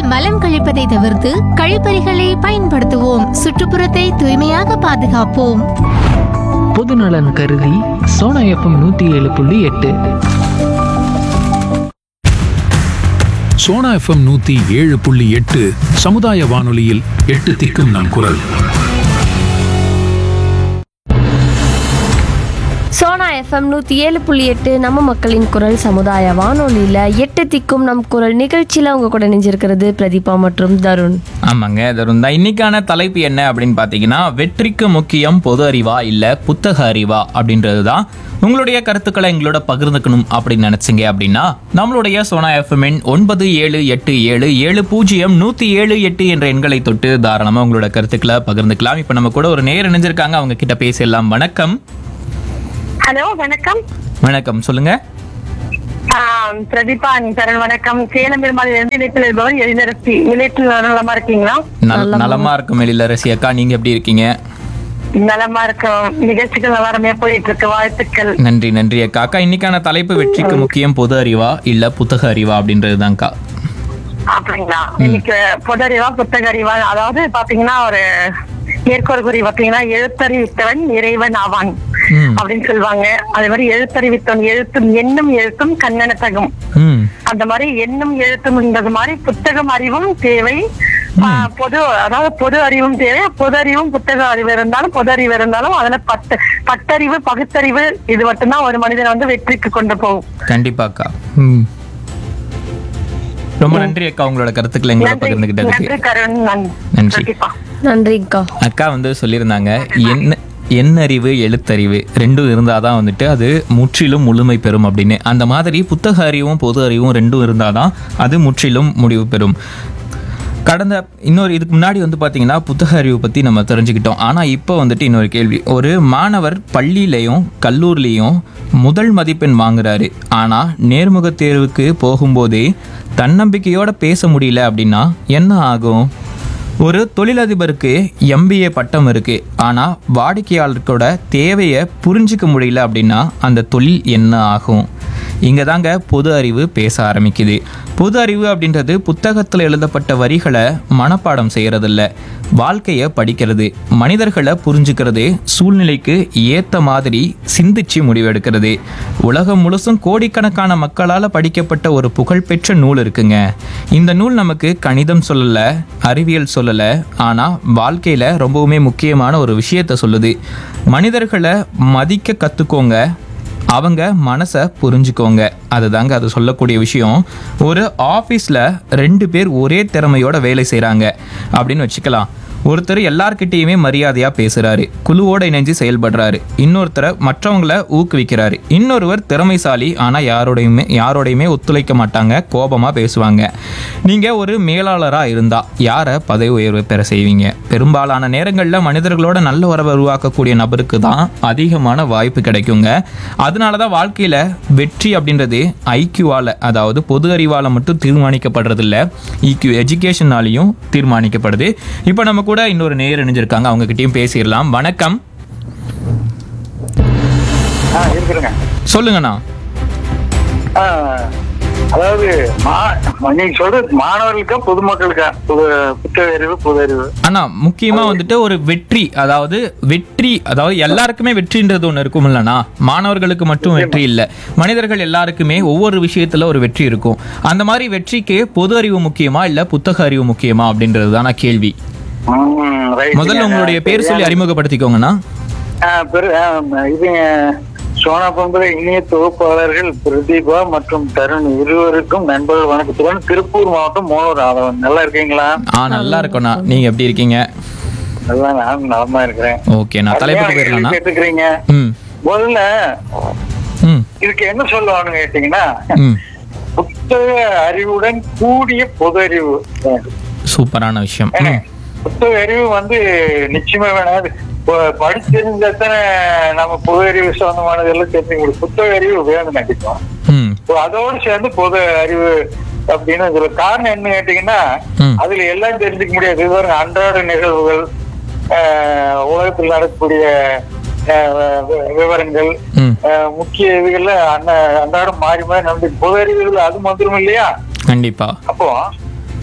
மலம் கழிப்பதை தவிர்த்து கழிப்பறைகளை பயன்படுத்துவோம் சுற்றுப்புறத்தை தூய்மையாக பாதுகாப்போம் பொதுநலன் கருதி சோனா எஃப்எம் நூற்றி ஏழு புள்ளி எட்டு சோனா எஃப்எம் நூத்தி ஏழு புள்ளி எட்டு சமுதாய வானொலியில் எட்டு திக்கும் நம் குரல் சோனா எஃப்எம் நூற்றி ஏழு புள்ளி எட்டு நம்ம மக்களின் குரல் சமுதாய வானொலியில் எட்டு திக்கும் நம் குரல் நிகழ்ச்சியில் உங்க கூட நெஞ்சிருக்கிறது பிரதீபா மற்றும் தருண் ஆமாங்க தருண் தான் இன்னைக்கான தலைப்பு என்ன அப்படின்னு பார்த்தீங்கன்னா வெற்றிக்கு முக்கியம் பொது அறிவா இல்லை புத்தக அறிவா அப்படின்றது தான் உங்களுடைய கருத்துக்களை எங்களோட பகிர்ந்துக்கணும் அப்படின்னு நினைச்சீங்க அப்படின்னா நம்மளுடைய சோனா எஃப்எம்என் ஒன்பது ஏழு எட்டு ஏழு ஏழு பூஜ்ஜியம் நூற்றி ஏழு எட்டு என்ற எண்களை தொட்டு தாராளமாக உங்களோட கருத்துக்களை பகிர்ந்துக்கலாம் இப்போ நம்ம கூட ஒரு நேர் இணைஞ்சிருக்காங்க அவங்க கிட்ட பேசிடலாம் வணக்கம் ஹலோ வணக்கம் வணக்கம் சொல்லுங்க ஆம், பிரதீபா தரன் வணக்கம் சேலம் பெருமாள் இருந்து இணைப்பில் இருப்பவர் எழிலரசி நிலையத்தில் நலமா இருக்கீங்களா நல நலமா இருக்கும் எழிலரசி அக்கா நீங்க எப்படி இருக்கீங்க நலமா இருக்கும் நிகழ்ச்சிகள் நல்லா ரமையா போயிட்டு இருக்கு வாழ்த்துக்கள் நன்றி நன்றி அக்கா அக்கா இன்னைக்கான தலைப்பு வெற்றிக்கு முக்கியம் பொது அறிவா இல்ல புத்தக அறிவா அப்படின்றதுதான்க்கா அப்படிங்களா இன்னைக்கு பொது அறிவா புத்தக அறிவா அதாவது பாத்தீங்கன்னா ஒரு மேற்கோள் குறி பாத்தீங்கன்னா எழுத்தறிவித்தவன் இறைவன் ஆவான் ம். அப்படின்னு சொல்லுவாங்க அதே மாதிரி எழுத்தறிவித்தவன் எழுத்தும் எண்ணும் எழுத்தும் கண்ணனத்தகும் ம் அந்த மாதிரி எண்ணும் எழுத்தும்ன்றது மாதிரி புத்தகம் அறிவும் தேவை ஆ, பொது அதாவது பொது அறிவும் தேவை பொது அறிவும் புத்தக அறிவு இருந்தாலும் பொது அறிவு இருந்தாலும் அதுல பத்து பட்டறிவு பகுத்தறிவு இது மட்டும்தான் ஒரு மனிதனை வந்து வெற்றிக்கு கொண்டு போகும் கண்டிப்பா அக்கா ம் ரொம்ப நன்றி அக்கா உங்களோட கருத்துக்களை எங்களோட நன்றி பகிர்ந்துகிட்டதுக்கு நன்றி கருண் நன்றி நன்றி. கண்டிப்பா நன்றிக்கா அக்கா வந்து சொல்லியிருந்தாங்க என்ன எண்ணறிவு எழுத்தறிவு ரெண்டும் இருந்தால் தான் வந்துட்டு அது முற்றிலும் முழுமை பெறும் அப்படின்னு அந்த மாதிரி புத்தக அறிவும் பொது அறிவும் ரெண்டும் இருந்தால் தான் அது முற்றிலும் முடிவு பெறும் கடந்த இன்னொரு இதுக்கு முன்னாடி வந்து பார்த்தீங்கன்னா புத்தக அறிவு பற்றி நம்ம தெரிஞ்சுக்கிட்டோம் ஆனால் இப்போ வந்துட்டு இன்னொரு கேள்வி ஒரு மாணவர் பள்ளியிலையும் கல்லூரிலையும் முதல் மதிப்பெண் வாங்குறாரு ஆனால் நேர்முக தேர்வுக்கு போகும்போதே தன்னம்பிக்கையோட பேச முடியல அப்படின்னா என்ன ஆகும் ஒரு தொழிலதிபருக்கு எம்பிஏ பட்டம் இருக்கு ஆனால் வாடிக்கையாளர்களோட தேவையை புரிஞ்சிக்க முடியல அப்படின்னா அந்த தொழில் என்ன ஆகும் இங்கே தாங்க பொது அறிவு பேச ஆரம்பிக்குது பொது அறிவு அப்படின்றது புத்தகத்தில் எழுதப்பட்ட வரிகளை மனப்பாடம் செய்யறதில்ல வாழ்க்கையை படிக்கிறது மனிதர்களை புரிஞ்சுக்கிறது சூழ்நிலைக்கு ஏற்ற மாதிரி சிந்திச்சு முடிவெடுக்கிறது உலகம் முழுசும் கோடிக்கணக்கான மக்களால் படிக்கப்பட்ட ஒரு புகழ்பெற்ற நூல் இருக்குங்க இந்த நூல் நமக்கு கணிதம் சொல்லலை அறிவியல் சொல்லலை ஆனால் வாழ்க்கையில் ரொம்பவுமே முக்கியமான ஒரு விஷயத்தை சொல்லுது மனிதர்களை மதிக்க கற்றுக்கோங்க அவங்க மனசை புரிஞ்சுக்கோங்க அதுதாங்க அது சொல்லக்கூடிய விஷயம் ஒரு ஆஃபீஸில் ரெண்டு பேர் ஒரே திறமையோட வேலை செய்கிறாங்க அப்படின்னு வச்சுக்கலாம் ஒருத்தர் எல்லார்கிட்டயுமே மரியாதையாக பேசுகிறாரு குழுவோட இணைஞ்சு செயல்படுறாரு இன்னொருத்தரை மற்றவங்கள ஊக்குவிக்கிறாரு இன்னொருவர் திறமைசாலி ஆனால் யாரோடையுமே யாரோடையுமே ஒத்துழைக்க மாட்டாங்க கோபமாக பேசுவாங்க நீங்கள் ஒரு மேலாளராக இருந்தால் யாரை பதவி உயர்வு பெற செய்வீங்க பெரும்பாலான நேரங்களில் மனிதர்களோட நல்ல உறவை உருவாக்கக்கூடிய நபருக்கு தான் அதிகமான வாய்ப்பு கிடைக்குங்க அதனால தான் வாழ்க்கையில் வெற்றி அப்படின்றது ஐக்யூவால் அதாவது பொது அறிவால் மட்டும் தீர்மானிக்கப்படுறதில்ல ஈக்யூ எஜுகேஷனாலையும் தீர்மானிக்கப்படுது இப்போ நம்ம கூட இன்னொரு நேர் இணைஞ்சிருக்காங்க அவங்க கிட்டயும் பேசிடலாம் வணக்கம் ஆ இருக்குதுங்க சொல்லுங்கண்ணா ஆ, அதாவது மா- நீங்க சொல்றது மாணவர்களுக்கா பொதுமக்களுக்கா புது புத்தக அறிவு பொது அறிவு அண்ணா முக்கியமா வந்துட்டு ஒரு வெற்றி அதாவது வெற்றி அதாவது எல்லாருக்குமே வெற்றின்றது ஒன்று இருக்கும் இல்லைண்ணா மாணவர்களுக்கு மட்டும் வெற்றி இல்லை மனிதர்கள் எல்லாருக்குமே ஒவ்வொரு விஷயத்துல ஒரு வெற்றி இருக்கும் அந்த மாதிரி வெற்றிக்கு பொது அறிவு முக்கியமா இல்ல புத்தக அறிவு முக்கியமா அப்படின்றது தானா கேள்வி ம், right. முதல்ல உங்களுடைய பேர் சொல்லி அறிமுகப்படுத்திக்கோங்கண்ணா ஆ, பெரு- ஆ, இது சோனா பம்புல இணைய தொகுப்பாளர்கள் பிரதீபா மற்றும் தருண் இருவருக்கும் நண்பர்கள் வணக்கத்துடன் திருப்பூர் மாவட்டம் மோனூர் ஆதவன் நல்லா இருக்கீங்களா ஆ நல்லா இருக்கோண்ணா நீங்க எப்படி இருக்கீங்க நல்லா நான் நலமா இருக்கிறேன் ஓகே நான் தலைப்புக்கு போயிடலாம்ண்ணா கேட்டுக்கிறீங்க ம் முதல்ல ம் இதுக்கு என்ன சொல்லுவாங்கன்னு கேட்டீங்கன்னா ம் புத்தக அறிவுடன் கூடிய பொது அறிவு வேண்டும் சூப்பரான விஷயம் ம் புத்தக அறிவு வந்து நிச்சயமா வேணாம் ப- படிச்சிருந்தாத்தானே நம்ம பொது அறிவு சம்பந்தமானது எல்லாம் தெரிஞ்சுக்க முடியும் புத்தக அறிவு வேணும் கண்டிப்பா ம் இப்போ அதோடு சேர்ந்து பொது அறிவு அப்படின்னு இதுல காரணம் என்ன கேட்டீங்கன்னா ம். அதுல எல்லாம் தெரிஞ்சுக்க முடியாது இது பாருங்க அன்றாட நிகழ்வுகள் ஆஹ், உலகத்தில் நடக்கக்கூடிய ஆஹ், வி- விவரங்கள் ம் ஆஹ், முக்கிய இதுகள்ல அன்ன அன்றாடம் மாறி மாறி நடந்து பொது அறிவுகள் அது வந்துடும் இல்லையா கண்டிப்பா அப்போ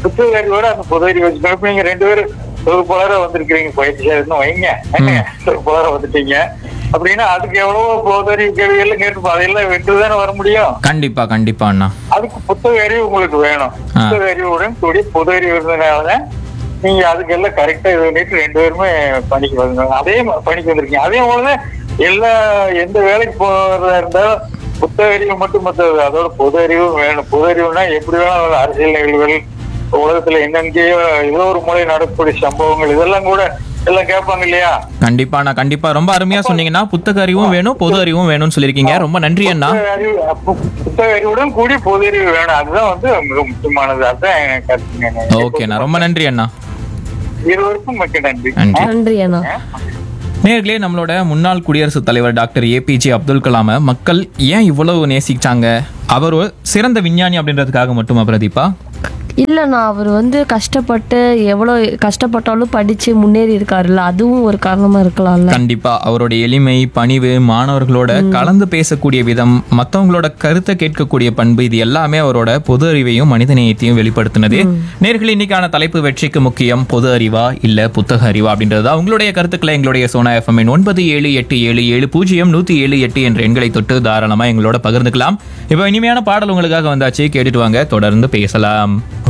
புத்தக அறிவோட அந்த பொது அறிவு வச்சுக்கணும் இப்ப நீங்க ரெண்டு பேரும் தொகுப்பாளராக வந்திருக்கிறீங்க பயிற்சியாளர்னு வைங்க தொகுப்பாளராக வந்துட்டீங்க அப்படின்னா அதுக்கு எவ்வளவோ பொது அறிவு கேள்விகள் கேட்டு அதையெல்லாம் வென்று தானே வர முடியும் கண்டிப்பா கண்டிப்பா அண்ணா அதுக்கு புத்தக அறிவு உங்களுக்கு வேணும் ஆ. புத்தக அறிவுடன் கூடிய பொது அறிவு இருந்ததுனால நீங்க அதுக்கெல்லாம் கரெக்டா இது பண்ணிட்டு ரெண்டு பேருமே பணிக்கு வந்து அதே ம- பணிக்கு வந்திருக்கீங்க அதே போலதான் எல்லா எந்த வேலைக்கு போறதா இருந்தாலும் புத்தக அறிவு மட்டும் மற்றது அதோட பொது அறிவும் வேணும் பொது அறிவுனா எப்படி வேணாலும் அரசியல் நிகழ்வுகள் உலகத்துல எங்கெங்கேயோ ஏதோ ஒரு முறை நடக்கக்கூடிய சம்பவங்கள் இதெல்லாம் கூட எல்லாம் கேட்பாங்க இல்லையா கண்டிப்பா அண்ணா கண்டிப்பா ரொம்ப அருமையா சொன்னீங்கன்னா புத்தக அறிவும் வேணும் பொது அறிவும் வேணும்னு சொல்லியிருக்கீங்க ரொம்ப நன்றி அண்ணா புத்தக அறிவு அப்ப புத்தக அறிவுடன் கூடிய பொது அறிவு வேணும் அதுதான் வந்து மிக முக்கியமானது அதுதான் எனக்கு கருத்துங்க ஓகேண்ணா ரொம்ப நன்றி அண்ணா இருவருக்கும் மிக்க நன்றி நன்றி நன்றி அண்ணா நேர்களே நம்மளோட முன்னாள் குடியரசுத் தலைவர் டாக்டர் ஏபிஜே அப்துல் கலாமை மக்கள் ஏன் இவ்வளவு நேசிச்சாங்க அவர் ஒரு சிறந்த விஞ்ஞானி அப்படின்றதுக்காக மட்டுமா பிரதீபா இல்லைண்ணா அவர் வந்து கஷ்டப்பட்டு எவ்வளோ கஷ்டப்பட்டாலும் படித்து முன்னேறி இருக்காருல்ல அதுவும் ஒரு காரணமாக இருக்கலாம்ல கண்டிப்பா அவருடைய எளிமை பணிவு மாணவர்களோட கலந்து பேசக்கூடிய விதம் மத்தவங்களோட கருத்தை கேட்கக்கூடிய பண்பு இது எல்லாமே அவரோட பொது அறிவையும் மனிதநேயத்தையும் வெளிப்படுத்தினது நேர்கள் இன்னைக்கான தலைப்பு வெற்றிக்கு முக்கியம் பொது அறிவா இல்ல புத்தக அறிவா அப்படின்றது உங்களுடைய கருத்துக்களை எங்களுடைய சோனா எஃப்எம் ஒன்பது ஏழு எட்டு ஏழு ஏழு பூஜ்ஜியம் நூத்தி ஏழு எட்டு என்ற எண்களை தொட்டு தாராளமா எங்களோட பகிர்ந்துக்கலாம் இப்போ இனிமையான பாடல் உங்களுக்காக வந்தாச்சு கேட்டுட்டு வாங்க தொடர்ந்து பேசலாம்